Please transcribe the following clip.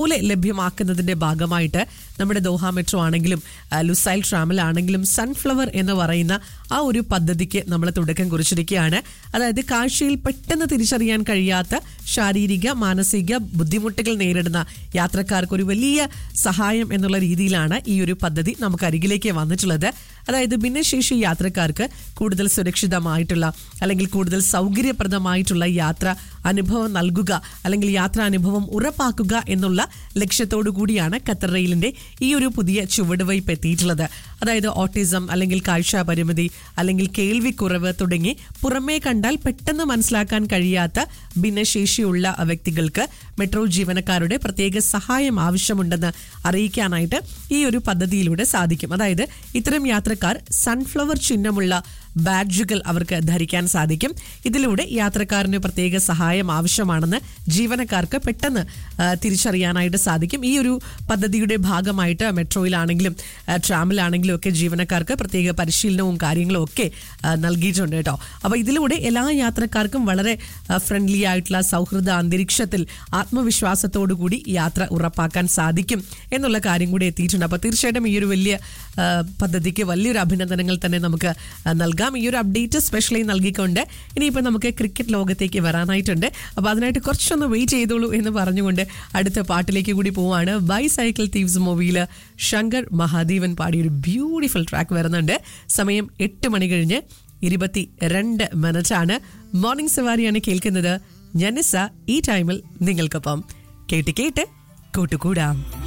പോലെ ലഭ്യമാക്കുന്നതിന്റെ ഭാഗമായിട്ട് നമ്മുടെ ദോഹ മെട്രോ ആണെങ്കിലും ആ, ലുസൈൽ ട്രാമൽ ആണെങ്കിലും സൺഫ്ലവർ എന്ന് പറയുന്ന ആ ഒരു പദ്ധതിക്ക് നമ്മൾ തുടക്കം കുറിച്ചിരിക്കുകയാണ് അതായത് കാഴ്ചയിൽ പെട്ടെന്ന് തിരിച്ചറിയാൻ കഴിയാത്ത ശാരീരിക മാനസിക ബുദ്ധിമുട്ടുകൾ നേരിടുന്ന യാത്രക്കാർക്ക് ഒരു വലിയ സഹായം എന്നുള്ള രീതിയിലാണ് ഈ ഒരു പദ്ധതി നമുക്ക് അരികിലേക്ക് വന്നിട്ടുള്ളത് അതായത് ഭിന്നശേഷി യാത്രക്കാർക്ക് കൂടുതൽ സുരക്ഷിതമായിട്ടുള്ള അല്ലെങ്കിൽ കൂടുതൽ സൗകര്യപ്രദമായിട്ടുള്ള യാത്ര അനുഭവം നൽകുക അല്ലെങ്കിൽ യാത്രാ അനുഭവം ഉറപ്പാക്കുക എന്നുള്ള ലക്ഷ്യത്തോടു കൂടിയാണ് ഖത്തർ റെയിലിന്റെ ഈ ഒരു പുതിയ ചുവടുവയ്പ് എത്തിയിട്ടുള്ളത് അതായത് ഓട്ടിസം അല്ലെങ്കിൽ കാഴ്ച പരിമിതി അല്ലെങ്കിൽ കേൾവിക്കുറവ് തുടങ്ങി പുറമേ കണ്ടാൽ പെട്ടെന്ന് മനസ്സിലാക്കാൻ കഴിയാത്ത ഭിന്നശേഷിയുള്ള വ്യക്തികൾക്ക് മെട്രോ ജീവനക്കാരുടെ പ്രത്യേക സഹായം ആവശ്യമുണ്ടെന്ന് അറിയിക്കാനായിട്ട് ഈ ഒരു പദ്ധതിയിലൂടെ സാധിക്കും അതായത് ഇത്തരം യാത്രക്കാർ സൺഫ്ലവർ ചിഹ്നമുള്ള ബാഡ്ജുകൾ അവർക്ക് ധരിക്കാൻ സാധിക്കും ഇതിലൂടെ യാത്രക്കാരന് പ്രത്യേക സഹായം ആവശ്യമാണെന്ന് ജീവനക്കാർക്ക് പെട്ടെന്ന് ആ, തിരിച്ചറിയാനായിട്ട് സാധിക്കും ഈ ഒരു പദ്ധതിയുടെ ഭാഗമായിട്ട് മെട്രോയിലാണെങ്കിലും ആ, ട്രാമിലാണെങ്കിലും ഒക്കെ ജീവനക്കാർക്ക് പ്രത്യേക പരിശീലനവും കാര്യങ്ങളും ഒക്കെ ആ, നൽകിയിട്ടുണ്ട് കേട്ടോ അപ്പോൾ ഇതിലൂടെ എല്ലാ യാത്രക്കാർക്കും വളരെ ഫ്രണ്ട്ലി ആയിട്ടുള്ള സൗഹൃദ അന്തരീക്ഷത്തിൽ ആത്മവിശ്വാസത്തോടു കൂടി യാത്ര ഉറപ്പാക്കാൻ സാധിക്കും എന്നുള്ള കാര്യം കൂടി എത്തിയിട്ടുണ്ട് അപ്പോൾ തീർച്ചയായിട്ടും ഈ ഒരു വലിയ ആ, പദ്ധതിക്ക് വലിയൊരു അഭിനന്ദനങ്ങൾ തന്നെ നമുക്ക് ആ, നൽകാം ഈ ഒരു അപ്ഡേറ്റ് സ്പെഷ്യലി നൽകിക്കൊണ്ട് ഇനിയിപ്പോൾ നമുക്ക് ക്രിക്കറ്റ് ലോകത്തേക്ക് വരാനായിട്ടുണ്ട് അപ്പോൾ അതിനായിട്ട് കുറച്ചൊന്ന് വെയിറ്റ് ചെയ്തോളൂ എന്ന് പറഞ്ഞുകൊണ്ട് അടുത്ത പാട്ടിലേക്ക് കൂടി പോവാണ് ബൈ സൈക്കിൾ തീവ്സ് മൂവിയിൽ ശങ്കർ മഹാദേവൻ പാടിയ ഒരു ബ്യൂട്ടിഫുൾ ട്രാക്ക് വരുന്നുണ്ട് സമയം എട്ട് മണി കഴിഞ്ഞ് ഇരുപത്തി രണ്ട് മിനിറ്റാണ് മോർണിംഗ് സവാരിയാണ് കേൾക്കുന്നത് ജനസ ഈ ടൈമിൽ നിങ്ങൾക്കൊപ്പം കേട്ട് കേട്ട് കൂട്ടുകൂടാം